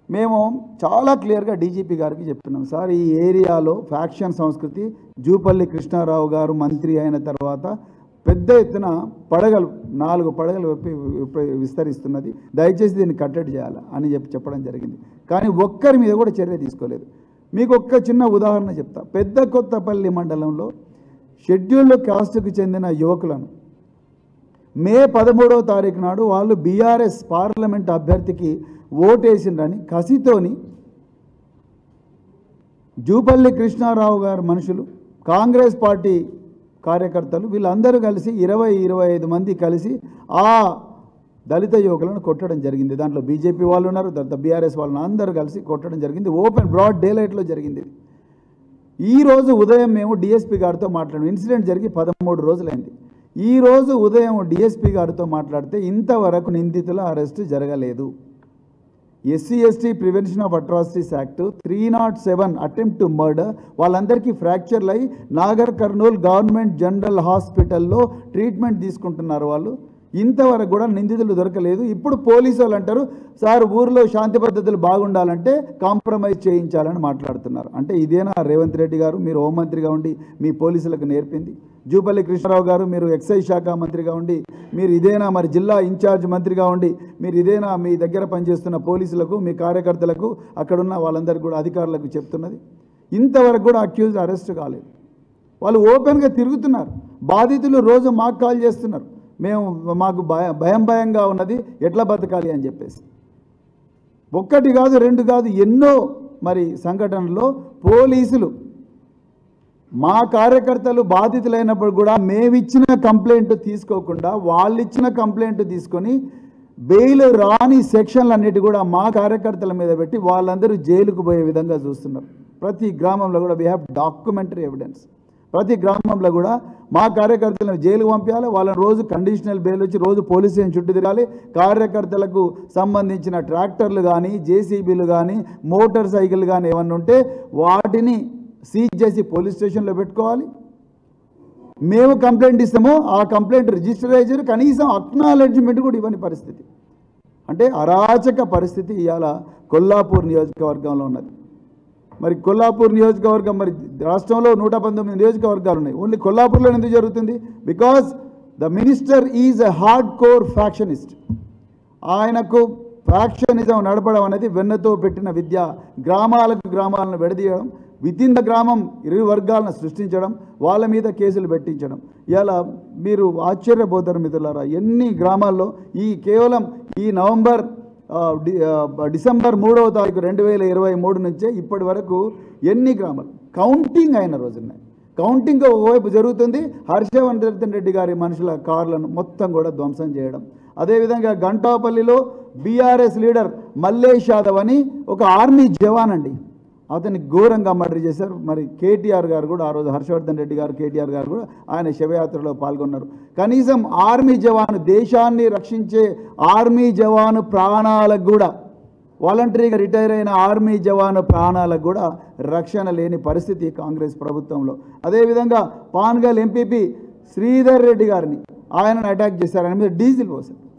మేము చాలా క్లియర్గా డీజీపీ గారికి చెప్తున్నాం సార్ ఈ ఏరియాలో ఫ్యాక్షన్ సంస్కృతి జూపల్లి కృష్ణారావు గారు మంత్రి అయిన తర్వాత పెద్ద ఎత్తున పడగలు నాలుగు పడగలు విప్పి విప్ప- విస్తరిస్తున్నది దయచేసి దీన్ని కట్టడి చేయాలి అని చెప్పి చెప్పడం జరిగింది కానీ ఒక్కరి మీద కూడా చర్య తీసుకోలేదు మీకు ఒక్క చిన్న ఉదాహరణ చెప్తా పెద్ద కొత్తపల్లి మండలంలో షెడ్యూల్డ్ కాస్ట్కు చెందిన యువకులను మే పదమూడవ తారీఖు నాడు వాళ్ళు బీఆర్ఎస్ పార్లమెంట్ అభ్యర్థికి ఓటేసిండ్రని కసితోని జూపల్లి కృష్ణారావు గారు మనుషులు కాంగ్రెస్ పార్టీ కార్యకర్తలు వీళ్ళందరూ కలిసి ఇరవై ఇరవై ఐదు మంది కలిసి ఆ దళిత యువకులను కొట్టడం జరిగింది దాంట్లో బీజేపీ వాళ్ళు ఉన్నారు తర్వాత బీఆర్ఎస్ వాళ్ళని అందరూ కలిసి కొట్టడం జరిగింది ఓపెన్ బ్రాడ్ డే లైట్లో జరిగింది ఇది. ఈ రోజు ఉదయం మేము డిఎస్పీ గారితో మాట్లాడాం ఇన్సిడెంట్ జరిగి పదమూడు రోజులైంది ఈ రోజు ఉదయం డిఎస్పీ గారితో మాట్లాడితే ఇంతవరకు నిందితుల అరెస్టు జరగలేదు SC ST prevention of atrocities act three not seven attempt to murder వాళ్ళందరికీ ఫ్రాక్చర్లు అయి నాగర్ కర్నూల్ గవర్నమెంట్ జనరల్ హాస్పిటల్లో ట్రీట్మెంట్ తీసుకుంటున్నారు వాళ్ళు ఇంతవరకు కూడా నిందితులు దొరకలేదు ఇప్పుడు పోలీసు వాళ్ళు అంటారు సార్ ఊరిలో శాంతి పద్ధతులు బాగుండాలంటే కాంప్రమైజ్ చేయించాలని మాట్లాడుతున్నారు అంటే ఇదేనా రేవంత్ రెడ్డి గారు మీరు హోంమంత్రిగా ఉండి మీ పోలీసులకు నేర్పింది జూపల్లి కృష్ణారావు గారు మీరు ఎక్సైజ్ శాఖ మంత్రిగా ఉండి మీరు ఇదేనా మరి జిల్లా ఇన్ఛార్జ్ మంత్రిగా ఉండి మీరు ఇదేనా మీ దగ్గర పనిచేస్తున్న పోలీసులకు మీ కార్యకర్తలకు అక్కడున్న వాళ్ళందరికీ కూడా అధికారులకు చెప్తున్నది ఇంతవరకు కూడా అక్యూజ్ అరెస్ట్ కాలేదు వాళ్ళు ఓపెన్గా తిరుగుతున్నారు బాధితులు రోజు మాకు కాల్ చేస్తున్నారు మేము మాకు భయ- భయం భయంగా ఉన్నది ఎట్లా బతకాలి అని చెప్పేసి ఒక్కటి కాదు రెండు కాదు ఎన్నో మరి సంఘటనలో పోలీసులు మా కార్యకర్తలు బాధితులైనప్పుడు కూడా మేమిచ్చిన కంప్లైంట్ తీసుకోకుండా వాళ్ళు ఇచ్చిన కంప్లైంట్ తీసుకొని బెయిల్ రాని సెక్షన్లన్నిటి కూడా మా కార్యకర్తల మీద పెట్టి వాళ్ళందరూ జైలుకు పోయే విధంగా చూస్తున్నారు ప్రతి గ్రామంలో కూడా వీ హ్యావ్ డాక్యుమెంటరీ ఎవిడెన్స్ ప్రతి గ్రామంలో కూడా మా కార్యకర్తలను జైలుకు పంపించాలి వాళ్ళని రోజు కండిషనల్ బెయిల్ వచ్చి రోజు పోలీస్ స్టేషన్ చుట్టూ తిరగాలి కార్యకర్తలకు సంబంధించిన ట్రాక్టర్లు కానీ జేసీబీలు కానీ మోటార్ సైకిల్ కానీ ఏమన్నా ఉంటే వాటిని సీజ్ చేసి పోలీస్ స్టేషన్లో పెట్టుకోవాలి మేము కంప్లైంట్ ఇస్తామో ఆ కంప్లైంట్ రిజిస్టర్ అయ్యారు కనీసం అక్నాలెడ్జ్మెంట్ కూడా ఇవ్వని పరిస్థితి అంటే అరాచక పరిస్థితి ఇవాళ కొల్లాపూర్ నియోజకవర్గంలో ఉన్నది మరి కొల్లాపూర్ నియోజకవర్గం మరి రాష్ట్రంలో నూట పంతొమ్మిది నియోజకవర్గాలు ఉన్నాయి ఓన్లీ కొల్లాపూర్లో ఎందుకు జరుగుతుంది because the minister is a hard core factionist ఆయనకు ఫ్యాక్షనిజం నడపడం అనేది వెన్నతో పెట్టిన విద్య గ్రామాలకు గ్రామాలను విడదీయడం వితిన్ ద గ్రామం ఇరు వర్గాలను సృష్టించడం వాళ్ళ మీద కేసులు పెట్టించడం ఇలా మీరు ఆశ్చర్యపోతారు మిత్రులారా ఎన్ని గ్రామాల్లో ఈ కేవలం ఈ నవంబర్ ఆ, డి- ఆ, డిసెంబర్ మూడవ తారీఖు రెండు వేల ఇరవై మూడు నుంచే ఇప్పటి వరకు ఎన్ని గ్రామాలు కౌంటింగ్ అయిన రోజున్నాయి కౌంటింగ్ ఓవైపు జరుగుతుంది హర్షవర్ధన్ రెడ్డి గారి మనుషుల కార్లను మొత్తం కూడా ధ్వంసం చేయడం అదేవిధంగా గంటాపల్లిలో బీఆర్ఎస్ లీడర్ మల్లేష్ యాదవ్ అని ఒక ఆర్మీ జవాన్ అండి అతన్ని ఘోరంగా మర్డర్ చేశారు మరి కేటీఆర్ గారు కూడా ఆ రోజు హర్షవర్ధన్ రెడ్డి గారు కేటీఆర్ గారు కూడా ఆయన శవయాత్రలో పాల్గొన్నారు కనీసం ఆర్మీ జవాను దేశాన్ని రక్షించే ఆర్మీ జవాను ప్రాణాలకు కూడా వాలంటరీగా రిటైర్ అయిన ఆర్మీ జవాను ప్రాణాలకు కూడా రక్షణ లేని పరిస్థితి కాంగ్రెస్ ప్రభుత్వంలో అదేవిధంగా పాన్గల్ ఎంపీపీ శ్రీధర్ రెడ్డి గారిని ఆయనను అటాక్ చేశారు ఆయన మీద డీజిల్ పోసారు